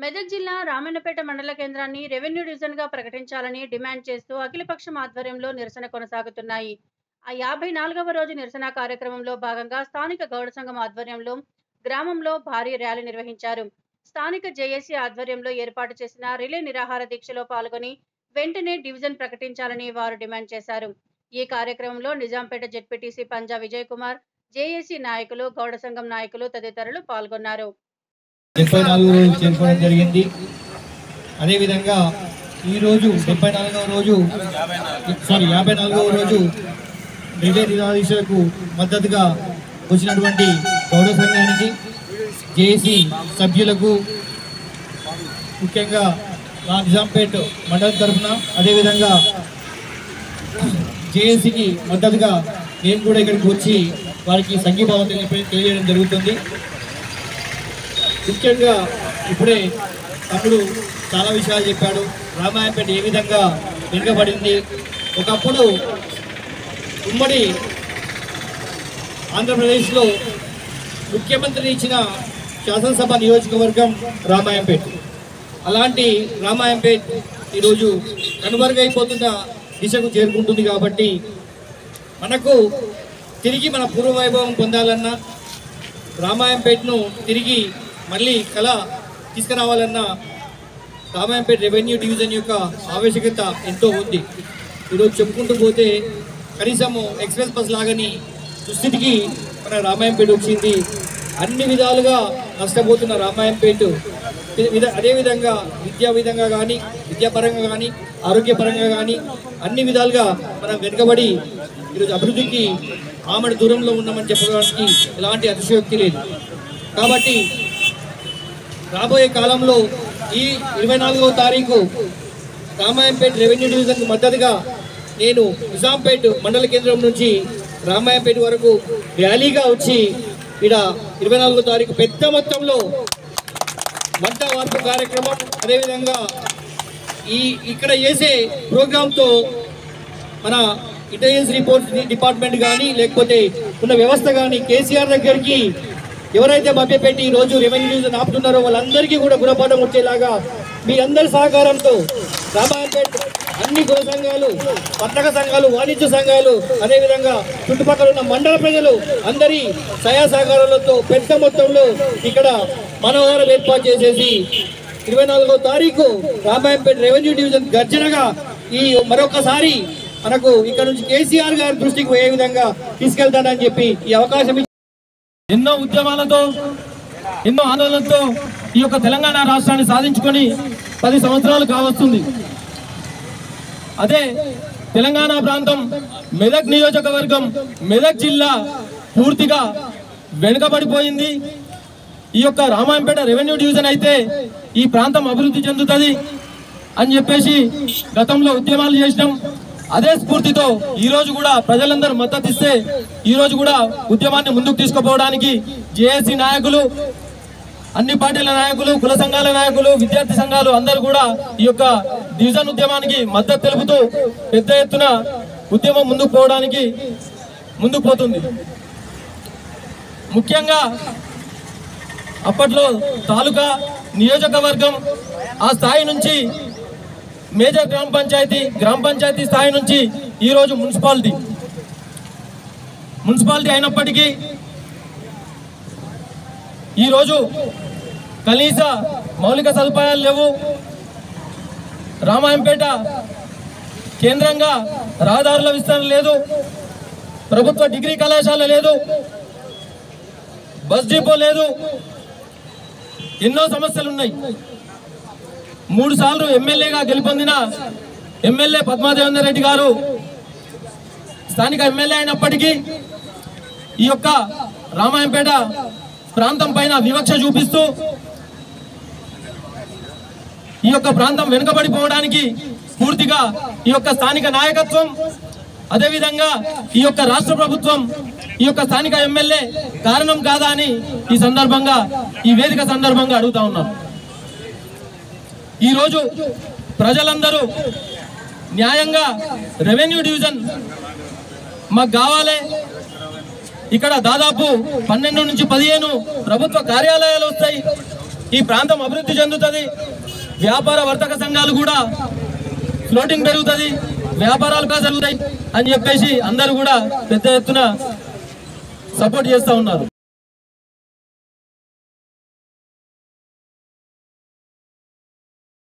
మెదక్ జిల్లా రామన్నపేట మండల కేంద్రాన్ని రెవెన్యూ డివిజన్ గా ప్రకటించాలని డిమాండ్ చేస్తూ అఖిలపక్షం ఆధ్వర్యంలో నిరసన కొనసాగుతున్నాయి ఆ యాభై నాలుగవ రోజు నిరసన కార్యక్రమంలో భాగంగా స్థానిక గౌడ సంఘం ఆధ్వర్యంలో గ్రామంలో భారీ ర్యాలీ నిర్వహించారు స్థానిక జేఏసీ ఆధ్వర్యంలో ఏర్పాటు చేసిన రిలే నిరాహార దీక్షలో పాల్గొని వెంటనే డివిజన్ ప్రకటించాలని వారు డిమాండ్ చేశారు ఈ కార్యక్రమంలో నిజాంపేట జెడ్పీటీసీ పంజా విజయ్ కుమార్ జేఏసీ నాయకులు గౌడ సంఘం నాయకులు తదితరులు పాల్గొన్నారు డెబ్బై నాలుగు రోజు చేరుకోవడం జరిగింది అదేవిధంగా ఈరోజు డెబ్బై నాలుగవ రోజు సారీ యాభై నాలుగవ రోజు రిలే నిరాదీశలకు మద్దతుగా వచ్చినటువంటి గౌడ సంఘానికి జేఏసీ సభ్యులకు ముఖ్యంగా మా నిజాంపేట్ మండలం తరఫున అదేవిధంగా జేఏసీకి మద్దతుగా నేను కూడా ఇక్కడికి వచ్చి వారికి సంఘీభావం తెలియ- తెలియజేయడం జరుగుతుంది ముఖ్యంగా ఇప్పుడే తమ్ముడు చాలా విషయాలు చెప్పాడు రామాయణపేట ఏ విధంగా వెనుకబడింది ఒకప్పుడు ఉమ్మడి ఆంధ్రప్రదేశ్లో ముఖ్యమంత్రి ఇచ్చిన శాసనసభ నియోజకవర్గం రామాయంపేట్ అలాంటి రామాయంపేట్ ఈరోజు కనుమరుగైపోతున్న దిశకు చేరుకుంటుంది కాబట్టి మనకు తిరిగి మన పూర్వ వైభవం పొందాలన్నా రామాయంపేటను తిరిగి మళ్ళీ కళ తీసుకురావాలన్న రామాయంపేట రెవెన్యూ డివిజన్ యొక్క ఆవశ్యకత ఎంతో ఉంది ఈరోజు చెప్పుకుంటూ పోతే కనీసము ఎక్స్ప్రెస్ బస్ లాగని దుస్థితికి మన రామాయంపేట వచ్చింది అన్ని విధాలుగా నష్టపోతున్న రామాయంపేట విధ- అదేవిధంగా విద్యా విధంగా కానీ విద్యాపరంగా కానీ ఆరోగ్యపరంగా కానీ అన్ని విధాలుగా మనం వెనుకబడి ఈరోజు అభివృద్ధికి ఆమెడు దూరంలో ఉన్నామని చెప్పడానికి ఎలాంటి అతిశయోక్తి లేదు కాబట్టి రాబోయే కాలంలో ఈ ఇరవై నాలుగవ తారీఖు రామాయంపేట రెవెన్యూ డివిజన్కు మద్దతుగా నేను నిజాంపేట మండల కేంద్రం నుంచి రామాయంపేట వరకు ర్యాలీగా వచ్చి ఇక్కడ ఇరవై నాలుగో తారీఖు పెద్ద మొత్తంలో వంట వార్పు కార్యక్రమం అదేవిధంగా ఈ ఇక్కడ చేసే ప్రోగ్రాంతో మన ఇంటెలిజెన్స్ రిపోర్ట్ డిపార్ట్మెంట్ కానీ లేకపోతే ఉన్న వ్యవస్థ కానీ కేసీఆర్ దగ్గరికి ఎవరైతే మభ్యపెట్టి ఈ రోజు రెవెన్యూ డివిజన్ ఆపుతున్నారో వాళ్ళందరికీ కూడా గుణపాఠం వచ్చేలాగా మీ అందరి సహకారంతో రామాయణపేట అన్ని కుల సంఘాలు వర్తక సంఘాలు వాణిజ్య సంఘాలు అదేవిధంగా చుట్టుపక్కల ఉన్న మండల ప్రజలు అందరి సహాయ సహకారాలతో పెద్ద మొత్తంలో ఇక్కడ మనోహరం ఏర్పాటు చేసేసి ఇరవై నాలుగో తారీఖు రామాయంపేట రెవెన్యూ డివిజన్ గర్జనగా ఈ మరొకసారి మనకు ఇక్కడ నుంచి కేసీఆర్ గారి దృష్టికి పోయే విధంగా తీసుకెళ్తానని చెప్పి ఈ అవకాశం ఇచ్చి- ఎన్నో ఉద్యమాలతో ఎన్నో ఆందోళనలతో ఈ యొక్క తెలంగాణ రాష్ట్రాన్ని సాధించుకొని పది సంవత్సరాలు కావస్తుంది అదే తెలంగాణ ప్రాంతం మెదక్ నియోజకవర్గం మెదక్ జిల్లా పూర్తిగా వెనుకబడిపోయింది ఈ యొక్క రామాయంపేట రెవెన్యూ డివిజన్ అయితే ఈ ప్రాంతం అభివృద్ధి చెందుతుంది అని చెప్పేసి గతంలో ఉద్యమాలు చేసినాం అదే స్ఫూర్తితో ఈ రోజు కూడా ప్రజలందరూ మద్దతు ఇస్తే ఈ రోజు కూడా ఉద్యమాన్ని ముందుకు తీసుకుపోవడానికి జేఏసీ నాయకులు అన్ని పార్టీల నాయకులు కుల సంఘాల నాయకులు విద్యార్థి సంఘాలు అందరూ కూడా ఈ యొక్క డివిజన్ ఉద్యమానికి మద్దతు తెలుపుతూ పెద్ద ఎత్తున ఉద్యమం ముందుకు పోవడానికి ముందుకు పోతుంది ముఖ్యంగా అప్పట్లో తాలూకా నియోజకవర్గం ఆ స్థాయి నుంచి మేజర్ గ్రామ పంచాయతీ గ్రామ పంచాయతీ స్థాయి నుంచి ఈరోజు మున్సిపాలిటీ మున్సిపాలిటీ అయినప్పటికీ ఈరోజు కనీస మౌలిక సదుపాయాలు లేవు రామాయంపేట కేంద్రంగా రహదారుల విస్తరణ లేదు ప్రభుత్వ డిగ్రీ కళాశాల లేదు బస్ డిపో లేదు ఎన్నో సమస్యలు ఉన్నాయి మూడు సార్లు ఎమ్మెల్యేగా గెలుపొందిన ఎమ్మెల్యే పద్మాదేవేందర్ రెడ్డి గారు స్థానిక ఎమ్మెల్యే అయినప్పటికీ ఈ యొక్క రామాయంపేట ప్రాంతం పైన వివక్ష చూపిస్తూ ఈ యొక్క ప్రాంతం వెనుకబడిపోవడానికి పూర్తిగా ఈ యొక్క స్థానిక నాయకత్వం అదేవిధంగా ఈ యొక్క రాష్ట్ర ప్రభుత్వం ఈ యొక్క స్థానిక ఎమ్మెల్యే కారణం కాదా అని ఈ సందర్భంగా ఈ వేదిక సందర్భంగా అడుగుతా ఉన్నాం ఈరోజు ప్రజలందరూ న్యాయంగా రెవెన్యూ డివిజన్ మాకు కావాలి ఇక్కడ దాదాపు పన్నెండు నుంచి పదిహేను ప్రభుత్వ కార్యాలయాలు వస్తాయి ఈ ప్రాంతం అభివృద్ధి చెందుతుంది వ్యాపార వర్తక సంఘాలు కూడా ఫ్లోటింగ్ పెరుగుతుంది వ్యాపారాలు కూడా జరుగుతాయి అని చెప్పేసి అందరూ కూడా పెద్ద ఎత్తున సపోర్ట్ చేస్తూ ఉన్నారు